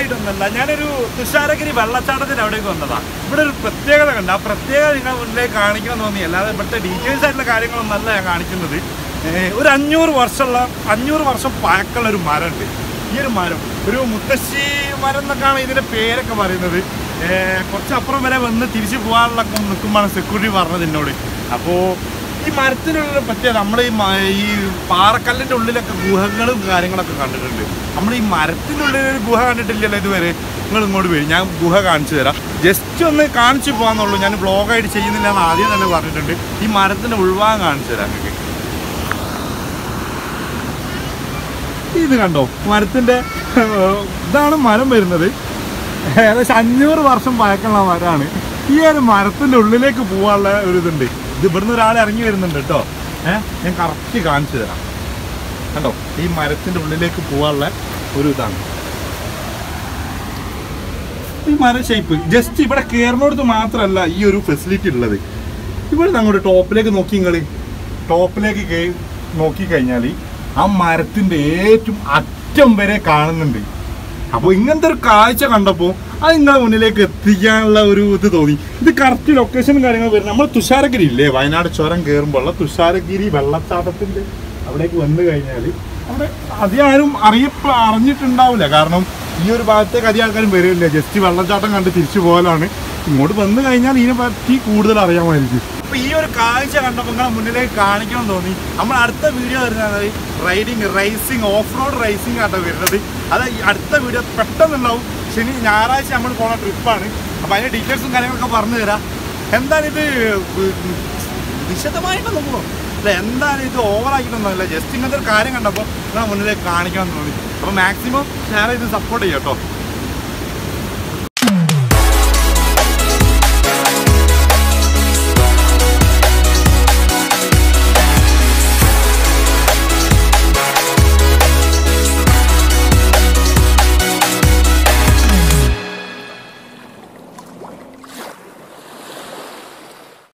ആയിട്ടൊന്നല്ല ഞാനൊരു തുഷാരഗിരി വെള്ളച്ചാട്ടത്തിന് അവിടേക്ക് വന്നതാ ഇവിടെ ഒരു പ്രത്യേകത കണ്ട് ആ പ്രത്യേകത നിങ്ങൾ മുന്നിലേക്ക് കാണിക്കാൻ തോന്നി അല്ലാതെ ഇവിടുത്തെ ഡീറ്റെയിൽസ് ആയിട്ടുള്ള കാര്യങ്ങളൊന്നല്ല ഞാൻ കാണിക്കുന്നത് ഏഹ് ഒരു അഞ്ഞൂറ് വർഷമുള്ള അഞ്ഞൂറ് വർഷം പഴക്കമുള്ള ഒരു മരമുണ്ട് ഈ ഒരു മരം ഒരു മുത്തശ്ശി മരം എന്നൊക്കെയാണ് ഇതിന്റെ പേരൊക്കെ പറയുന്നത് ഏഹ് കുറച്ചപ്പുറം വരെ വന്ന് തിരിച്ചു പോകാനുള്ള നിൽക്കുമ്പോഴാണ് സെക്യൂരിറ്റി പറഞ്ഞത് എന്നോട് അപ്പോൾ ഈ മരത്തിനുള്ള പ്രത്യേകത നമ്മൾ ഈ മ- ഈ പാറക്കല്ലിന്റെ ഉള്ളിലൊക്കെ ഗുഹകളും കാര്യങ്ങളൊക്കെ കണ്ടിട്ടുണ്ട് നമ്മൾ ഈ മരത്തിൻ്റെ ഉള്ളിൽ ഒരു ഗുഹ കണ്ടിട്ടില്ലല്ലോ ഇതുവരെ നിങ്ങൾ ഇങ്ങോട്ട് വരും ഞാൻ ഗുഹ കാണിച്ചു തരാം ജസ്റ്റ് ഒന്ന് കാണിച്ചു പോകാന്നുള്ളൂ ഞാൻ വ്ളോഗായിട്ട് ചെയ്യുന്നില്ല എന്ന് ആദ്യം തന്നെ പറഞ്ഞിട്ടുണ്ട് ഈ മരത്തിന്റെ ഉൾഭാഗം കാണിച്ചു തരാം നിങ്ങൾക്ക് ഇത് കണ്ടോ മരത്തിന്റെ ഇതാണ് മരം വരുന്നത് ഏകദേശം അഞ്ഞൂറ് വർഷം പഴക്കമുള്ള മരമാണ് ഈ ഒരു മരത്തിന്റെ ഉള്ളിലേക്ക് പോകാനുള്ള ഒരു ഇതുണ്ട് ഇത് ഇവിടുന്ന് ഒരാൾ ഇറങ്ങി വരുന്നുണ്ട് കേട്ടോ ഏഹ് ഞാൻ കറക്റ്റ് കാണിച്ചു തരാം കണ്ടോ ഈ മരത്തിന്റെ ഉള്ളിലേക്ക് പോകാനുള്ള ഒരു ഇതാണ് ഈ മര ഷേപ്പ് ജസ്റ്റ് ഇവിടെ കയറുന്നിടത്ത് മാത്രമല്ല ഈ ഒരു ഫെസിലിറ്റി ഉള്ളത് ഇവിടെ അങ്ങോട്ട് ടോപ്പിലേക്ക് നോക്കി നിങ്ങൾ ടോപ്പിലേക്ക് കേ- നോക്കി കഴിഞ്ഞാൽ ആ മരത്തിന്റെ ഏറ്റവും അറ്റം വരെ കാണുന്നുണ്ട് അപ്പോൾ ഇങ്ങനത്തെ ഒരു കാഴ്ച കണ്ടപ്പോൾ അത് നിങ്ങളെ മുന്നിലേക്ക് എത്തിക്കാനുള്ള ഒരു ഇത് തോന്നി ഇത് കറക്റ്റ് ലൊക്കേഷനും കാര്യങ്ങളും വരുന്നത് നമ്മൾ തുഷാരഗിരി ഇല്ലേ വയനാട് ചുരം കയറുമ്പോൾ തുഷാരഗിരി വെള്ളച്ചാട്ടത്തിന്റെ അവിടേക്ക് വന്നു കഴിഞ്ഞാൽ അവിടെ അധികം ആരും അറിയപ്പ അറിഞ്ഞിട്ടുണ്ടാവില്ല കാരണം ഈ ഒരു ഭാഗത്തേക്ക് അധികം ആൾക്കാരും വരില്ല ജസ്റ്റ് വെള്ളച്ചാട്ടം കണ്ട് തിരിച്ചു പോകലാണ് ഇങ്ങോട്ട് വന്നു കഴിഞ്ഞാൽ ഇതിനെ പറ്റി കൂടുതൽ അറിയാമായിരിക്കും അപ്പൊ ഈ ഒരു കാഴ്ച കണ്ടപ്പോൾ നിങ്ങളെ മുന്നിലേക്ക് കാണിക്കണം തോന്നി നമ്മൾ അടുത്ത വീഡിയോ വരുന്നത് riding racing off road racing auto വരുന്നത് അത് ഈ അടുത്ത വീഡിയോ പെട്ടെന്നുണ്ടാവും ശനി ഞായറാഴ്ച നമ്മൾ പോണ ട്രിപ്പാണ് അപ്പൊ അതിന്റെ ഡീറ്റെയിൽസും കാര്യങ്ങളൊക്കെ പറഞ്ഞു തരാം എന്താണ് ഇത് വിശദമായിട്ടൊന്നും പോകും അല്ല എന്താണ് ഇത് ഓവറാക്കിയിട്ടൊന്നുമല്ല ജസ്റ്റ് ഇങ്ങനത്തെ ഒരു കാര്യം കണ്ടപ്പോൾ നിങ്ങളെ മുന്നിലേക്ക് കാണിക്കണം എന്ന് തോന്നി അപ്പോൾ മാക്സിമം ഷെയർ ചെയ്ത് സപ്പോർട്ട് ചെയ്യാം കേട്ടോ